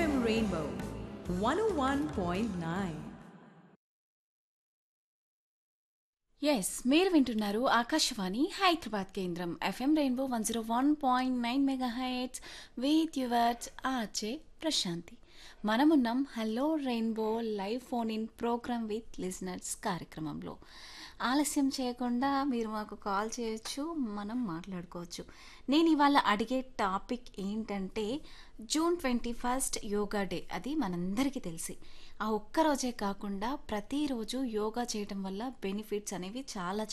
FM Rainbow 101.9. Yes మీరు వింటున్నారు ఆకాశవాణి హైదరాబాద్ కేంద్రం FM rainbow one zero one point nine mega heights with yours RJ Prashanti మనమున్నాం hello rainbow live phone in programme with listeners కార్యక్రమంలో ఆలస్యం చేయకుండా మీరు మాకు కాల్ చేయొచ్చు మనం మాట్లాడుకోవచ్చు నేను ఇవాళ అడిగే టాపిక్ ఏంటంటే June twenty first yoga day అది మనందరికీ తెలిసి ఆ ఒక్క రోజే కాకుండా ప్రతిరోజు యోగా చేయటం వల్ల బెనిఫిట్స్ అనేవి చాలా